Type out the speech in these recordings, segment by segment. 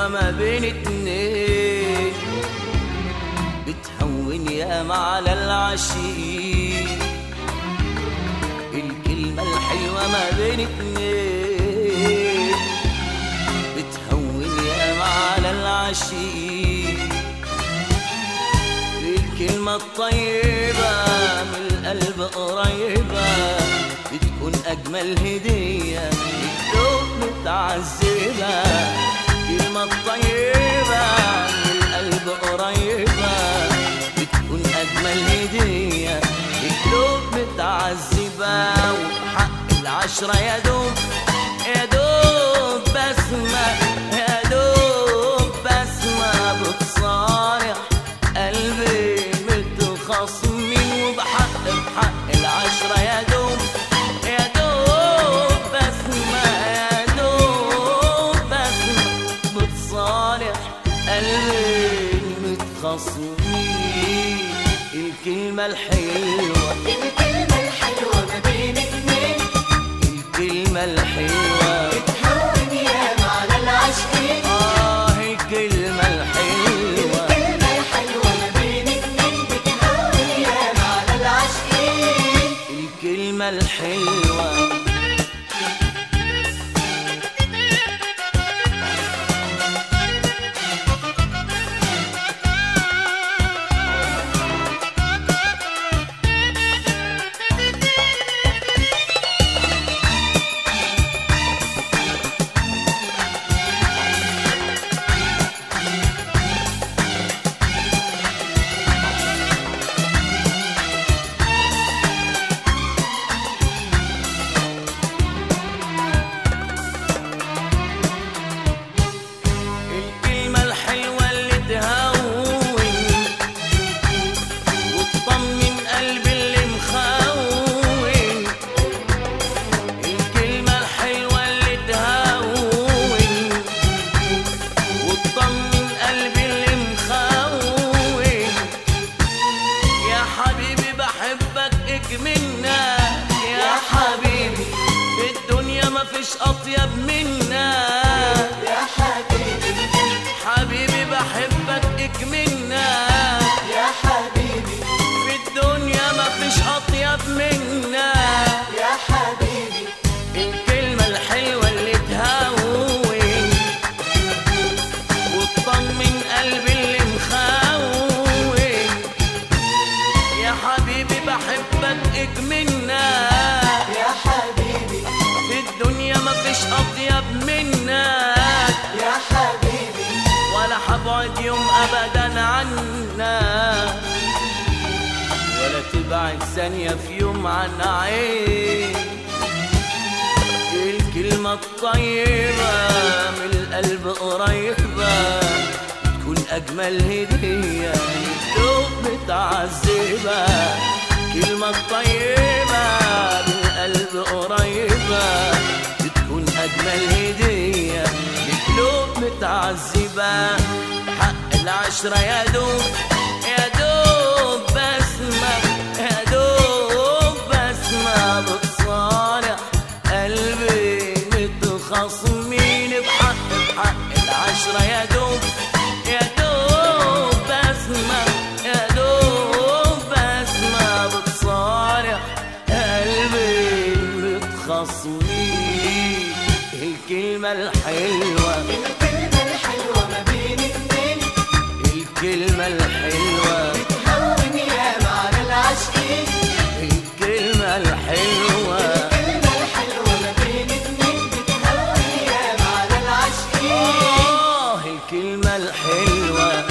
الحلوة ما بين اتنين بتهون ياما على العشيق الكلمة الحلوة ما بين اتنين بتهون ياما على العشيق الكلمة الطيبة من القلب قريبة بتكون أجمل هدية القلوب متعذبة الكلمة الطيبة من القلب قريبة بتكون أجمل هدية القلوب متعذبة وحق العشرة يا دوب يا دوب بسمة يا دوب بسمة بتصارع قلبي متخاصمين وبحق بحق العشرة يا دوب يا دوب بسمة يا دوب بسمة بتصالح قلبي متخاصمين الكلمة الحلوة الكلمة الحلوة ما بين اتنين الكلمة الحلوة بتهون ياما على العاشقين آه الكلمة الحلوة الكلمة الحلوة ما بين اتنين بتهون ياما على العاشقين الكلمة الحلوة الكلمة الحلوة اللي تهون وتطمن قلبي اللي مخون الكلمة الحلوة اللي تهون وتطمن قلبي اللي مخون يا حبيبي بحبك اكملنا يا حبيبي في الدنيا مفيش أطيب منا يا حبيبي حبيبي بحبك اكملنا يا حبيبي في الدنيا مفيش اطيب منا يا حبيبي الكلمة الحلوة اللي تهون وتطمن قلبي اللي مخون يا حبيبي بحبك اكملنا يا حبيبي في الدنيا مفيش اطيب منك يا حبيبي ولا حبعد يوم ابدا عنا ولا تبعد ثانية في يوم عن عين الكلمة الطيبة من القلب قريبة تكون أجمل هدية للقلوب متعذبة كلمة طيبة من القلب قريبة بتكون أجمل هدية لقلوب متعذبة حق العشرة يا دوب يا دوب بسمة يا دوب بسمة بتصالح قلبي متخاصمين بحق بحق العشرة يا دوب يا دوب بسمة يا دوب بسمة بتصالح قلبي متخاصمين الكلمة الحلوة الكلمة الحلوة ما بين اتنين الكلمة الحلوة بتهون ياما على العاشقين الكلمة الحلوة الكلمة الحلوة ما بين اتنين بتهون ياما على العاشقين آه الكلمة الحلوة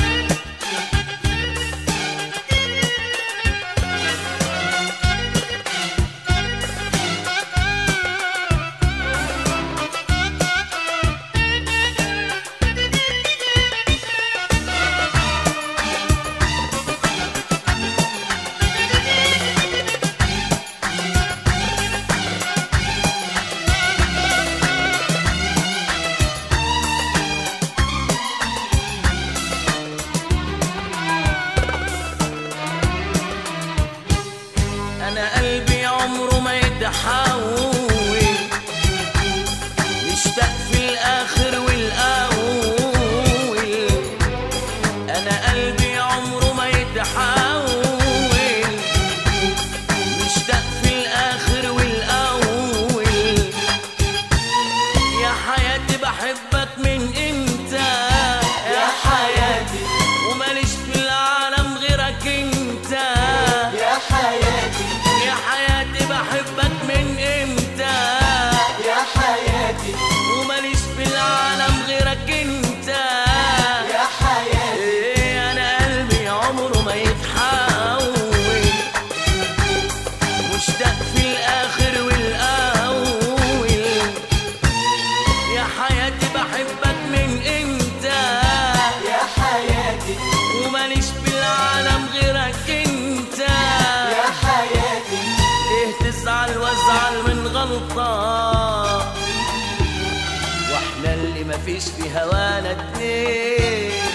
ماليش في العالم غيرك انت يا حياتي ليه تزعل وازعل من غلطة واحنا اللي مفيش في هوانا اتنين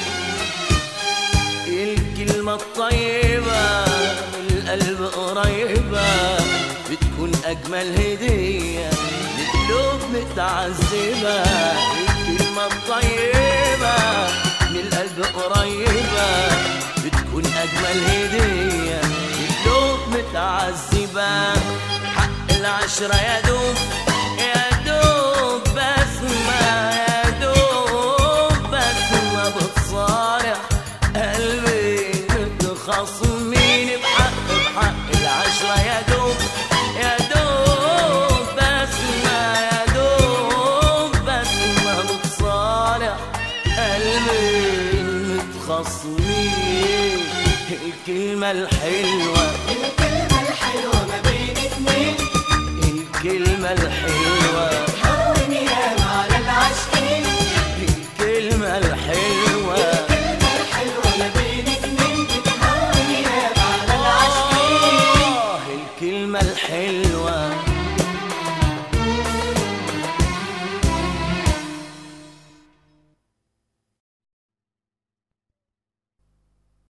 الكلمة الطيبة من القلب قريبة بتكون أجمل هدية لقلوب متعذبة الكلمة الطيبة من القلب قريبة بتكون أجمل هدية لقلوب متعذبة حق العشرة يا دوب يا دوب بسمة يا دوب بسمة بتصارع قلبي متخاصمين بحق بحق العشرة يا دوب يا دوب بسمة يا دوب بسمة بتصارع قلبي متخاصمين الكلمة الحلوة الكلمة الحلوة ما بين اتنين الكلمة الحلوة